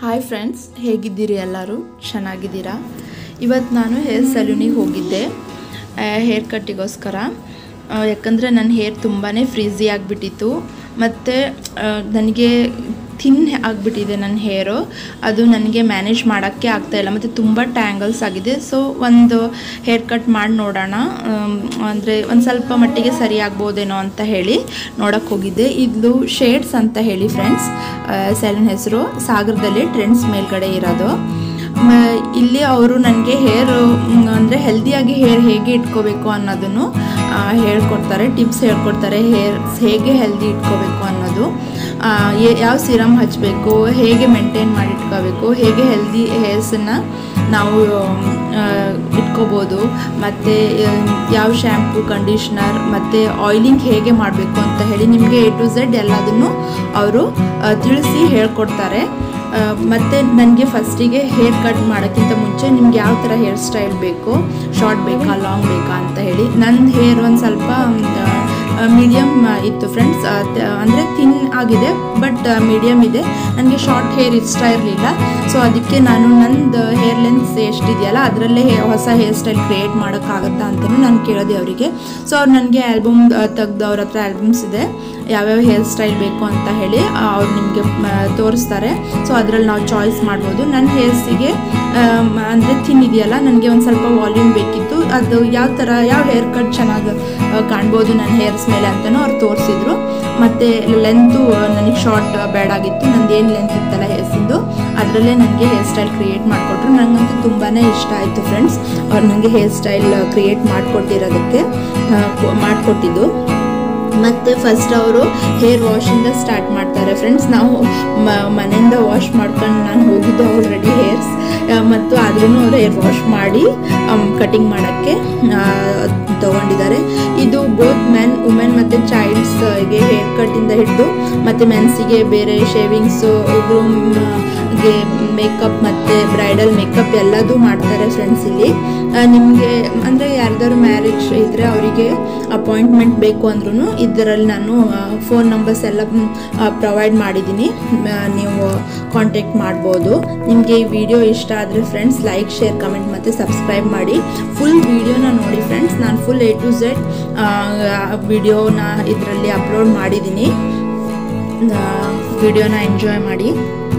hi friends ಹೇಗಿದ್ದೀರಿ ಎಲ್ಲರೂ ಚೆನ್ನಾಗಿದ್ದೀರಾ ಇವತ್ತು ನಾನು ಹೇರ್ ಸಲೂನಿಗೆ ಹೋಗಿದ್ದೆ ಹೇರ್ ಕಟ್ಟಿಗೋಸ್ಕರ ಆ, ಯಾಕಂದರೆ ನನ್ನ ಹೇರ್ ತುಂಬಾ ಫ್ರೀಝಿ ಆಗಿಬಿಟ್ಟಿತ್ತು ಮತ್ತು ನನಗೆ ಥಿನ್ ಆಗಿಬಿಟ್ಟಿದೆ ನನ್ನ ಹೇರು ಅದು ನನಗೆ ಮ್ಯಾನೇಜ್ ಮಾಡೋಕ್ಕೆ ಆಗ್ತಾಯಿಲ್ಲ ಮತ್ತು ತುಂಬ ಟ್ಯಾಂಗಲ್ಸ್ ಆಗಿದೆ ಸೊ ಒಂದು ಹೇರ್ ಕಟ್ ಮಾಡಿ ನೋಡೋಣ ಅಂದರೆ ಒಂದು ಸ್ವಲ್ಪ ಮಟ್ಟಿಗೆ ಸರಿ ಆಗ್ಬೋದೇನೋ ಅಂತ ಹೇಳಿ ನೋಡೋಕ್ಕೆ ಹೋಗಿದ್ದೆ ಇದು ಶೇಡ್ಸ್ ಅಂತ ಹೇಳಿ ಫ್ರೆಂಡ್ಸ್ ಸೆಲೂನ್ ಹೆಸರು ಸಾಗರದಲ್ಲಿ ಟ್ರೆಂಡ್ಸ್ ಮೇಲ್ಗಡೆ ಇರೋದು ಮ- ಇಲ್ಲಿ ಅವರು ನನಗೆ ಹೇರ್ ಅಂದರೆ ಹೆಲ್ದಿಯಾಗಿ ಹೇರ್ ಹೇಗೆ ಇಟ್ಕೋಬೇಕು ಅನ್ನೋದನ್ನು ಆ, ಹೇಳ್ಕೊಡ್ತಾರೆ ಟಿಪ್ಸ್ ಹೇಳ್ಕೊಡ್ತಾರೆ ಹೇರ್ ಹೇಗೆ ಹೆಲ್ದಿ ಇಟ್ಕೋಬೇಕು ಅನ್ನೋದು ಆ, ಏ- ಯಾವ ಸಿರಮ್ ಹಚ್ಚಬೇಕು ಹೇಗೆ ಮೇಂಟೈನ್ ಮಾಡಿ ಇಟ್ಕೋಬೇಕು ಹೇಗೆ ಹೆಲ್ದಿ ಹೇರ್ಸನ್ನು ನಾವು ಆ, ಇಟ್ಕೋಬೋದು ಮತ್ತು ಯಾವ ಶ್ಯಾಂಪು ಕಂಡೀಷ್ನರ್ ಮತ್ತು ಆಯಿಲಿಂಗ್ ಹೇಗೆ ಮಾಡಬೇಕು ಅಂತ ಹೇಳಿ ನಿಮಗೆ ಎ ಟು ಝೆಡ್ ಎಲ್ಲದನ್ನು ಅವರು ತಿಳಿಸಿ ಹೇಳ್ಕೊಡ್ತಾರೆ ಆ, ಮತ್ತೆ ನನಗೆ ಫಸ್ಟಿಗೆ ಹೇರ್ ಕಟ್ ಮಾಡೋಕ್ಕಿಂತ ಮುಂಚೆ ನಿಮ್ಗೆ ಯಾವ ಥರ ಹೇರ್ ಸ್ಟೈಲ್ ಬೇಕು ಶಾರ್ಟ್ ಬೇಕಾ ಲಾಂಗ್ ಬೇಕಾ ಅಂತ ಹೇಳಿ ನನ್ನ ಹೇರ್ ಒಂದು ಸ್ವಲ್ಪ ಮೀಡಿಯಮ್ ಇತ್ತು ಫ್ರೆಂಡ್ಸ್ ಅಂದರೆ ಥಿನ್ ಆಗಿದೆ ಬಟ್ ಮೀಡಿಯಮ್ ಇದೆ ನನಗೆ ಶಾರ್ಟ್ ಹೇರ್ ಇಷ್ಟ ಇರಲಿಲ್ಲ ಸೊ ಅದಕ್ಕೆ ನಾನು ನಂದು ಹೇರ್ ಲೆನ್ಸ್ ಎಷ್ಟಿದೆಯಲ್ಲ ಅದರಲ್ಲೇ ಹೊಸ ಹೇರ್ ಸ್ಟೈಲ್ ಕ್ರಿಯೇಟ್ ಮಾಡೋಕ್ಕಾಗತ್ತಾ ಅಂತಲೂ ನಾನು ಕೇಳಿದೆ ಅವರಿಗೆ ಸೊ ಅವ್ರು ನನಗೆ ಆಲ್ಬಮ್ ತೆಗ್ದು ಅವ್ರ ಹತ್ರ ಆಲ್ಬಮ್ಸ್ ಇದೆ ಯಾವ್ಯಾವ ಹೇರ್ ಸ್ಟೈಲ್ ಬೇಕು ಅಂತ ಹೇಳಿ ಅವ್ರು ನಿಮಗೆ ತೋರಿಸ್ತಾರೆ ಸೊ ಅದರಲ್ಲಿ ನಾವು ಚಾಯ್ಸ್ ಮಾಡ್ಬೋದು ನನ್ನ ಹೇರ್ಸಿಗೆ ಅಂದರೆ ಥಿನ್ ಇದೆಯಲ್ಲ ನನಗೆ ಒಂದು ಸ್ವಲ್ಪ ವಾಲ್ಯೂಮ್ ಬೇಕಿತ್ತು ಅದು ಯಾವ ಥರ ಯಾವ ಹೇರ್ ಕಟ್ ಚೆನ್ನಾಗಿ ಕಾಣ್ಬೋದು ನನ್ನ ಹೇರ್ಸ್ ಮೇಲೆ ಅಂತಲೂ ಅವ್ರು ತೋರಿಸಿದ್ರು ಮತ್ತು ಲೆಂತು ನನಗೆ ಶಾರ್ಟ್ ಬೇಡಾಗಿತ್ತು ನಂದು ಏನು ಲೆಂತ್ ಇತ್ತಲ್ಲ ಹೇರ್ಸಿಂದು ಅದರಲ್ಲೇ ನನಗೆ ಹೇರ್ ಸ್ಟೈಲ್ ಕ್ರಿಯೇಟ್ ಮಾಡಿಕೊಟ್ರು ನನಗಂತೂ ತುಂಬಾ ಇಷ್ಟ ಆಯಿತು ಫ್ರೆಂಡ್ಸ್ ಅವ್ರು ನನಗೆ ಹೇರ್ ಸ್ಟೈಲ್ ಕ್ರಿಯೇಟ್ ಮಾಡಿಕೊಟ್ಟಿರೋದಕ್ಕೆ ಮಾಡಿಕೊಟ್ಟಿದ್ದು ಮತ್ತು ಫಸ್ಟ್ ಅವರು ಹೇರ್ ವಾಶಿಂದ ಸ್ಟಾರ್ಟ್ ಮಾಡ್ತಾರೆ ಫ್ರೆಂಡ್ಸ್ ನಾವು ಮ- ಮನೆಯಿಂದ ವಾಶ್ ಮಾಡ್ಕೊಂಡು ನಾನು ಹೋಗಿದ್ದೆ ಆಲ್ರೆಡಿ ಹೇರ್ಸ್ ಮತ್ತು ಆದ್ರೂ ಅವರು ಹೇರ್ ವಾಶ್ ಮಾಡಿ ಕಟಿಂಗ್ ಮಾಡೋಕ್ಕೆ ತಗೊಂಡಿದ್ದಾರೆ ಇದು ಬೋತ್ ಮೆನ್ ವುಮೆನ್ ಮತ್ತು ಚೈಲ್ಡ್ಸ್ಗೆ ಹೇರ್ ಕಟ್ಟಿಂದ ಹಿಡಿದು ಮತ್ತು ಮೆನ್ಸಿಗೆ ಬೇರೆ ಶೇವಿಂಗ್ಸು ಗ್ರೂಮ್ಗೆ ಮೇಕಪ್ ಮತ್ತು ಬ್ರೈಡಲ್ ಮೇಕಪ್ ಎಲ್ಲದೂ ಮಾಡ್ತಾರೆ ಫ್ರೆಂಡ್ಸ್ ಇಲ್ಲಿ ನಿಮಗೆ ಅಂದರೆ ಯಾರ್ದಾದ್ರು ಮ್ಯಾರೇಜ್ ಇದ್ದರೆ ಅವರಿಗೆ ಅಪಾಯಿಂಟ್ಮೆಂಟ್ ಬೇಕು ಅಂದ್ರೂ ಇದರಲ್ಲಿ ನಾನು ಫೋನ್ ನಂಬರ್ಸ್ ಎಲ್ಲ ಪ್ರೊವೈಡ್ ಮಾಡಿದ್ದೀನಿ ಆ, ನೀವು ಕಾಂಟ್ಯಾಕ್ಟ್ ಮಾಡ್ಬೋದು ನಿಮಗೆ ಈ ವಿಡಿಯೋ ಇಷ್ಟ ಆದರೆ ಫ್ರೆಂಡ್ಸ್ ಲೈಕ್ ಶೇರ್ ಕಮೆಂಟ್ ಮತ್ತು ಸಬ್ಸ್ಕ್ರೈಬ್ ಮಾಡಿ ಫುಲ್ ವಿಡಿಯೋನ ನೋಡಿ ಫ್ರೆಂಡ್ಸ್ ನಾನು ಫುಲ್ ಎ ಟು ಝೆಡ್ ವಿಡಿಯೋನ ಇದರಲ್ಲಿ ಅಪ್ಲೋಡ್ ಮಾಡಿದ್ದೀನಿ ವಿಡಿಯೋನ ಎಂಜಾಯ್ ಮಾಡಿ